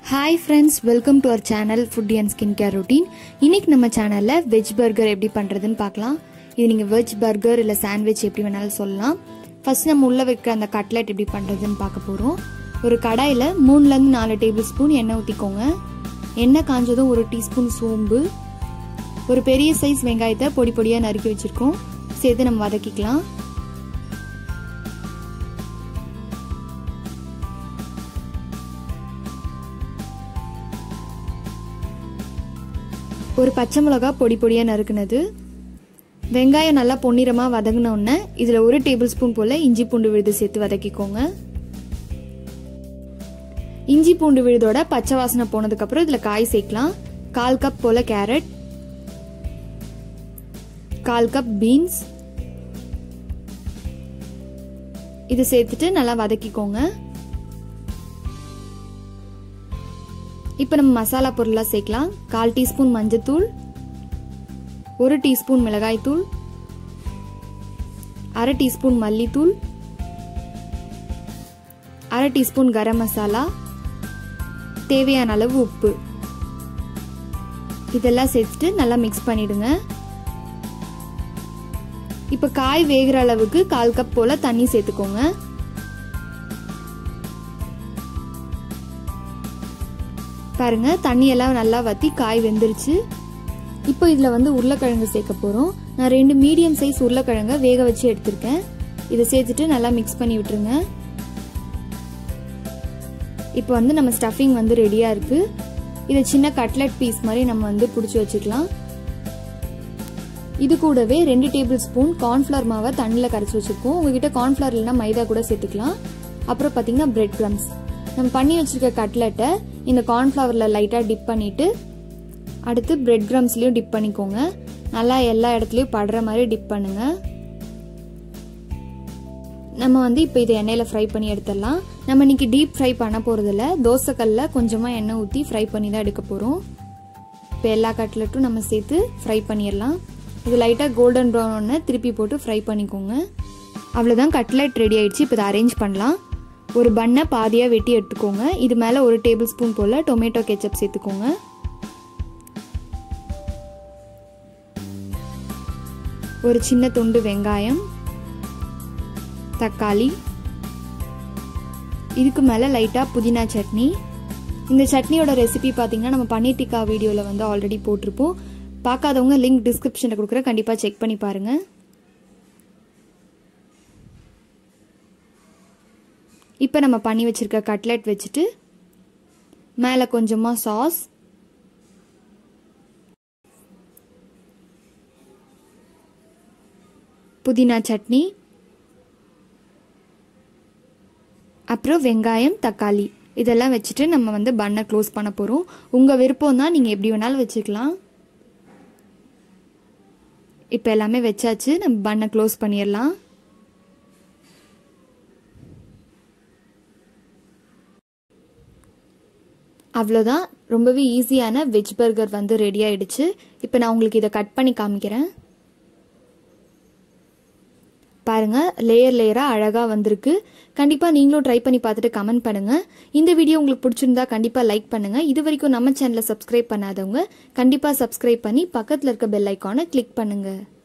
hi friends welcome to our channel food and skin care routine இன்னைக்கு நம்ம சேனலில் veg burger எப்படி பண்ணுறதுன்னு பார்க்கலாம் இது நீங்கள் வெஜ் பர்கர் இல்லை சாண்ட்விச் எப்படி வேணாலும் சொல்லலாம் ஃபர்ஸ்ட் நம்ம உள்ளே வைக்கிற அந்த கட்லெட் எப்படி பண்ணுறதுன்னு பார்க்க போகிறோம் ஒரு கடாயில் மூணுலேருந்து நாலு டேபிள் ஸ்பூன் எண்ணெய் ஊற்றிக்கோங்க எண்ணெய் காஞ்சதும் ஒரு டீஸ்பூன் சோம்பு ஒரு பெரிய சைஸ் வெங்காயத்தை பொடி பொடியாக நறுக்கி வச்சுருக்கோம் சேர்த்து நம்ம வதக்கிக்கலாம் ஒரு பச்சை மிளகா பொடி பொடியாக நறுக்குனது வெங்காயம் நல்லா பொன்னிறமாக வதங்கினோடனே இதில் ஒரு டேபிள் ஸ்பூன் போல் இஞ்சி பூண்டு விழுது சேர்த்து வதக்கிக்கோங்க இஞ்சி பூண்டு விழுதோட பச்சை வாசனை போனதுக்கப்புறம் இதில் காய் சேர்க்கலாம் கால் கப் போல் கேரட் கால் கப் பீன்ஸ் இது சேர்த்துட்டு நல்லா வதக்கிக்கோங்க இப்போ நம்ம மசாலா பொருளாக சேர்க்கலாம் கால் டீஸ்பூன் மஞ்சத்தூள் ஒரு டீஸ்பூன் மிளகாய்த்தூள் அரை டீஸ்பூன் மல்லித்தூள் அரை டீஸ்பூன் கரம் மசாலா தேவையான அளவு உப்பு இதெல்லாம் சேர்த்துட்டு நல்லா மிக்ஸ் பண்ணிடுங்க இப்போ காய் வேகிற அளவுக்கு கால் கப் போல தண்ணி சேர்த்துக்கோங்க பாருங்க தண்ணி எல்லாம் நல்லா வத்தி காய் வெந்துருச்சு இப்போ இதில் வந்து உருளைக்கிழங்கு சேர்க்க போகிறோம் நான் ரெண்டு மீடியம் சைஸ் உருளைக்கிழங்க வேக வச்சு எடுத்திருக்கேன் இதை சேர்த்துட்டு நல்லா மிக்ஸ் பண்ணி விட்டுருங்க இப்போ வந்து நம்ம ஸ்டஃபிங் வந்து ரெடியாக இருக்குது இதை சின்ன கட்லெட் பீஸ் மாதிரி நம்ம வந்து பிடிச்சி வச்சுக்கலாம் இது கூடவே ரெண்டு டேபிள் ஸ்பூன் கார்ன்ஃப்ளவர் மாவை தண்ணியில் கரைச்சி வச்சுருக்கோம் உங்ககிட்ட கார்ன்ஃப்ளவர் இல்லைனா மைதா கூட சேர்த்துக்கலாம் அப்புறம் பார்த்தீங்கன்னா பிரெட் க்ரம்ஸ் நம்ம பண்ணி வச்சிருக்க கட்லெட்டை இந்த கார்ன்ஃப்ளவரில் லைட்டாக டிப் பண்ணிவிட்டு அடுத்து பிரெட் க்ரம்ஸ்லேயும் டிப் பண்ணிக்கோங்க நல்லா எல்லா இடத்துலையும் படுற மாதிரி டிப் பண்ணுங்க நம்ம வந்து இப்போ இதை எண்ணெயில் ஃப்ரை பண்ணி எடுத்துடலாம் நம்ம இன்னைக்கு டீப் ஃப்ரை பண்ண போகிறதில்ல தோசைக்கல்ல கொஞ்சமாக எண்ணெய் ஊற்றி ஃப்ரை பண்ணி தான் எடுக்க போகிறோம் இப்போ எல்லா கட்லெட்டும் நம்ம சேர்த்து ஃப்ரை பண்ணிடலாம் இது லைட்டாக கோல்டன் ப்ரௌன் ஒன்று திருப்பி போட்டு ஃப்ரை பண்ணிக்கோங்க அவ்வளோதான் கட்லெட் ரெடி ஆயிடுச்சு இப்போ இதை அரேஞ்ச் பண்ணலாம் ஒரு பண்ணை பாதியாக வெட்டி எடுத்துக்கோங்க இது மேலே ஒரு டேபிள் ஸ்பூன் போல் டொமேட்டோ கெச்சப் சேர்த்துக்கோங்க ஒரு சின்ன துண்டு வெங்காயம் தக்காளி இதுக்கு மேலே லைட்டாக புதினா சட்னி இந்த சட்னியோட ரெசிபி பார்த்தீங்கன்னா நம்ம பன்னீர் டிக்கா வீடியோவில் வந்து ஆல்ரெடி போட்டிருப்போம் பார்க்காதவங்க லிங்க் டிஸ்கிரிப்ஷனில் கொடுக்குற கண்டிப்பாக செக் பண்ணி பாருங்கள் இப்போ நம்ம பண்ணி வச்சுருக்க கட்லெட் வச்சுட்டு மேலே கொஞ்சமாக சாஸ் புதினா சட்னி அப்புறம் வெங்காயம் தக்காளி இதெல்லாம் வச்சுட்டு நம்ம வந்து பண்ணை க்ளோஸ் பண்ண போகிறோம் உங்கள் விருப்பம் தான் நீங்கள் எப்படி வேணாலும் வச்சுக்கலாம் இப்போ எல்லாமே வச்சாச்சு நம்ம பண்ணை க்ளோஸ் பண்ணிடலாம் அவ்வளோதான் ரொம்பவே ஈஸியான வெஜ் பர்கர் வந்து ரெடி ஆயிடுச்சு இப்போ நான் உங்களுக்கு இதை கட் பண்ணி காமிக்கிறேன் பாருங்க லேயர் லேயராக அழகாக வந்திருக்கு கண்டிப்பாக நீங்களும் ட்ரை பண்ணி பார்த்துட்டு கமெண்ட் பண்ணுங்கள் இந்த வீடியோ உங்களுக்கு பிடிச்சிருந்தா கண்டிப்பாக லைக் பண்ணுங்கள் இது வரைக்கும் நம்ம சேனலை சப்ஸ்கிரைப் பண்ணாதவங்க கண்டிப்பாக சப்ஸ்கிரைப் பண்ணி பக்கத்தில் இருக்க பெல் ஐக்கானை கிளிக் பண்ணுங்கள்